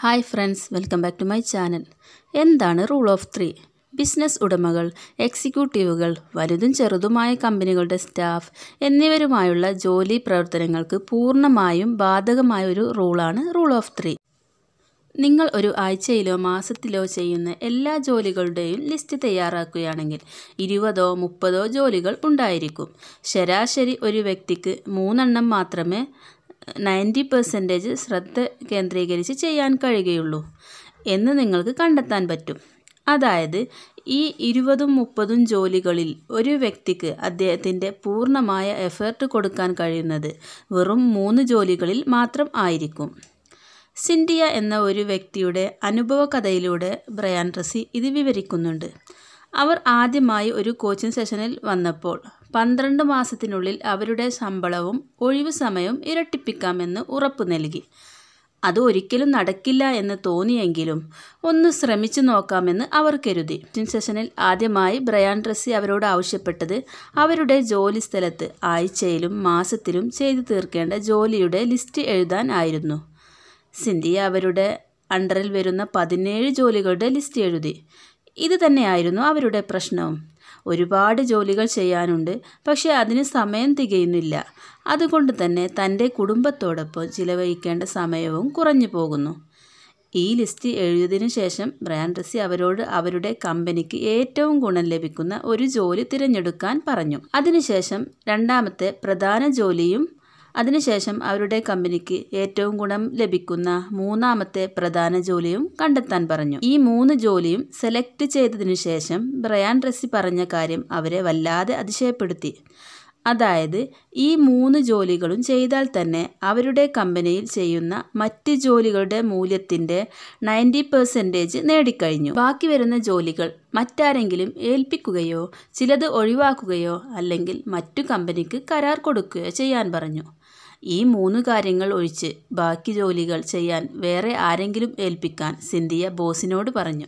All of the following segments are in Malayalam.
hi friends welcome back to my channel എന്താണ് റൂൾ ഓഫ് ത്രീ ബിസിനസ് ഉടമകൾ എക്സിക്യൂട്ടീവുകൾ വലുതും ചെറുതുമായ കമ്പനികളുടെ സ്റ്റാഫ് എന്നിവരുമായുള്ള ജോലി പ്രവർത്തനങ്ങൾക്ക് പൂർണ്ണമായും ബാധകമായ ഒരു റൂളാണ് റൂൾ ഓഫ് ത്രീ നിങ്ങൾ ഒരു ആഴ്ചയിലോ മാസത്തിലോ ചെയ്യുന്ന എല്ലാ ജോലികളുടെയും ലിസ്റ്റ് തയ്യാറാക്കുകയാണെങ്കിൽ ഇരുപതോ മുപ്പതോ ജോലികൾ ഉണ്ടായിരിക്കും ശരാശരി ഒരു വ്യക്തിക്ക് മൂന്നെണ്ണം മാത്രമേ നയൻറ്റി പെർസെൻറ്റേജ് ശ്രദ്ധ കേന്ദ്രീകരിച്ച് ചെയ്യാൻ കഴിയുകയുള്ളൂ എന്ന് നിങ്ങൾക്ക് കണ്ടെത്താൻ പറ്റും അതായത് ഈ ഇരുപതും മുപ്പതും ജോലികളിൽ ഒരു വ്യക്തിക്ക് അദ്ദേഹത്തിൻ്റെ പൂർണ്ണമായ എഫേർട്ട് കൊടുക്കാൻ കഴിയുന്നത് വെറും മൂന്ന് ജോലികളിൽ മാത്രം ആയിരിക്കും സിൻഡിയ എന്ന ഒരു വ്യക്തിയുടെ അനുഭവ കഥയിലൂടെ ബ്രയാൻ റസി ഇത് വിവരിക്കുന്നുണ്ട് അവർ ആദ്യമായി ഒരു കോച്ചിങ് സെഷനിൽ വന്നപ്പോൾ പന്ത്രണ്ട് മാസത്തിനുള്ളിൽ അവരുടെ ശമ്പളവും ഒഴിവു സമയവും ഇരട്ടിപ്പിക്കാമെന്ന് ഉറപ്പു നൽകി അത് ഒരിക്കലും നടക്കില്ല എന്ന് തോന്നിയെങ്കിലും ഒന്ന് ശ്രമിച്ചു നോക്കാമെന്ന് അവർ കരുതി കോച്ചിങ് സെഷനിൽ ആദ്യമായി ബ്രയാൻ റസി അവരോട് ആവശ്യപ്പെട്ടത് അവരുടെ ജോലി സ്ഥലത്ത് ആഴ്ചയിലും മാസത്തിലും ചെയ്തു തീർക്കേണ്ട ജോലിയുടെ ലിസ്റ്റ് എഴുതാൻ ആയിരുന്നു സിന്ധിയ അവരുടെ അണ്ടറിൽ വരുന്ന പതിനേഴ് ജോലികളുടെ ലിസ്റ്റ് എഴുതി ഇത് തന്നെയായിരുന്നു അവരുടെ പ്രശ്നവും ഒരുപാട് ജോലികൾ ചെയ്യാനുണ്ട് പക്ഷേ അതിന് സമയം തികയുന്നില്ല അതുകൊണ്ട് തന്നെ തൻ്റെ കുടുംബത്തോടൊപ്പം ചിലവഴിക്കേണ്ട സമയവും കുറഞ്ഞു പോകുന്നു ഈ ലിസ്റ്റ് എഴുതിയതിനു ശേഷം ബ്രയാൻ റസി അവരോട് അവരുടെ കമ്പനിക്ക് ഏറ്റവും ഗുണം ലഭിക്കുന്ന ഒരു ജോലി തിരഞ്ഞെടുക്കാൻ പറഞ്ഞു അതിനുശേഷം രണ്ടാമത്തെ പ്രധാന ജോലിയും അതിനുശേഷം അവരുടെ കമ്പനിക്ക് ഏറ്റവും ഗുണം ലഭിക്കുന്ന മൂന്നാമത്തെ പ്രധാന ജോലിയും കണ്ടെത്താൻ പറഞ്ഞു ഈ മൂന്ന് ജോലിയും സെലക്ട് ചെയ്തതിനു ശേഷം ബ്രയാൻ റസി പറഞ്ഞ കാര്യം അവരെ വല്ലാതെ അതിശയപ്പെടുത്തി അതായത് ഈ മൂന്ന് ജോലികളും ചെയ്താൽ തന്നെ അവരുടെ കമ്പനിയിൽ ചെയ്യുന്ന മറ്റ് ജോലികളുടെ മൂല്യത്തിൻ്റെ നയൻറ്റി പെർസെൻറ്റേജ് നേടിക്കഴിഞ്ഞു ബാക്കി വരുന്ന ജോലികൾ മറ്റാരെങ്കിലും ഏൽപ്പിക്കുകയോ ചിലത് ഒഴിവാക്കുകയോ അല്ലെങ്കിൽ മറ്റു കമ്പനിക്ക് കരാർ കൊടുക്കുകയോ ചെയ്യാൻ പറഞ്ഞു ഈ മൂന്ന് കാര്യങ്ങൾ ഒഴിച്ച് ബാക്കി ജോലികൾ ചെയ്യാൻ വേറെ ആരെങ്കിലും ഏൽപ്പിക്കാൻ സിന്ധിയ ബോസിനോട് പറഞ്ഞു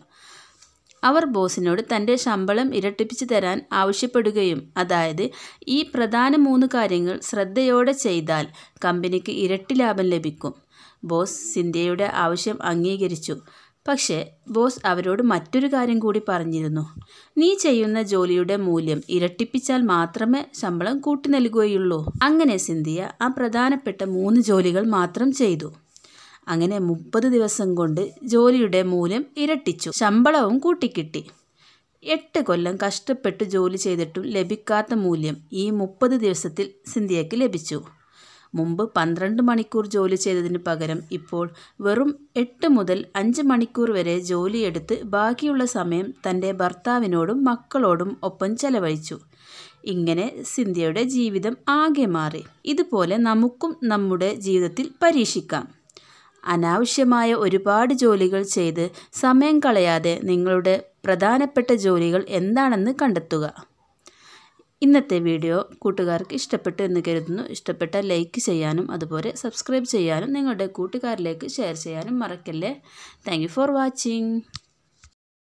അവർ ബോസിനോട് തൻ്റെ ശമ്പളം ഇരട്ടിപ്പിച്ചു തരാൻ ആവശ്യപ്പെടുകയും അതായത് ഈ പ്രധാന മൂന്ന് കാര്യങ്ങൾ ശ്രദ്ധയോടെ ചെയ്താൽ കമ്പനിക്ക് ഇരട്ടി ലാഭം ലഭിക്കും ബോസ് സിന്ധ്യയുടെ ആവശ്യം അംഗീകരിച്ചു പക്ഷേ ബോസ് അവരോട് മറ്റൊരു കാര്യം കൂടി പറഞ്ഞിരുന്നു നീ ചെയ്യുന്ന ജോലിയുടെ മൂല്യം ഇരട്ടിപ്പിച്ചാൽ മാത്രമേ ശമ്പളം കൂട്ടി നൽകുകയുള്ളൂ അങ്ങനെ സിന്ധിയ ആ പ്രധാനപ്പെട്ട മൂന്ന് ജോലികൾ മാത്രം ചെയ്തു അങ്ങനെ മുപ്പത് ദിവസം കൊണ്ട് ജോലിയുടെ മൂല്യം ഇരട്ടിച്ചു ശമ്പളവും കൂട്ടിക്കിട്ടി എട്ട് കൊല്ലം കഷ്ടപ്പെട്ട് ജോലി ചെയ്തിട്ടും ലഭിക്കാത്ത മൂല്യം ഈ മുപ്പത് ദിവസത്തിൽ സിന്ധിയയ്ക്ക് ലഭിച്ചു മുമ്പ് പന്ത്രണ്ട് മണിക്കൂർ ജോലി ചെയ്തതിന് പകരം ഇപ്പോൾ വെറും എട്ട് മുതൽ അഞ്ച് മണിക്കൂർ വരെ ജോലിയെടുത്ത് ബാക്കിയുള്ള സമയം തൻ്റെ ഭർത്താവിനോടും മക്കളോടും ഒപ്പം ചെലവഴിച്ചു ഇങ്ങനെ സിന്ധ്യയുടെ ജീവിതം ആകെ മാറി ഇതുപോലെ നമുക്കും നമ്മുടെ ജീവിതത്തിൽ പരീക്ഷിക്കാം അനാവശ്യമായ ഒരുപാട് ജോലികൾ ചെയ്ത് സമയം കളയാതെ നിങ്ങളുടെ പ്രധാനപ്പെട്ട ജോലികൾ എന്താണെന്ന് കണ്ടെത്തുക ഇന്നത്തെ വീഡിയോ കൂട്ടുകാർക്ക് ഇഷ്ടപ്പെട്ടു എന്ന് കരുതുന്നു ഇഷ്ടപ്പെട്ട ലൈക്ക് ചെയ്യാനും അതുപോലെ സബ്സ്ക്രൈബ് ചെയ്യാനും നിങ്ങളുടെ കൂട്ടുകാരിലേക്ക് ഷെയർ ചെയ്യാനും മറക്കല്ലേ താങ്ക് ഫോർ വാച്ചിങ്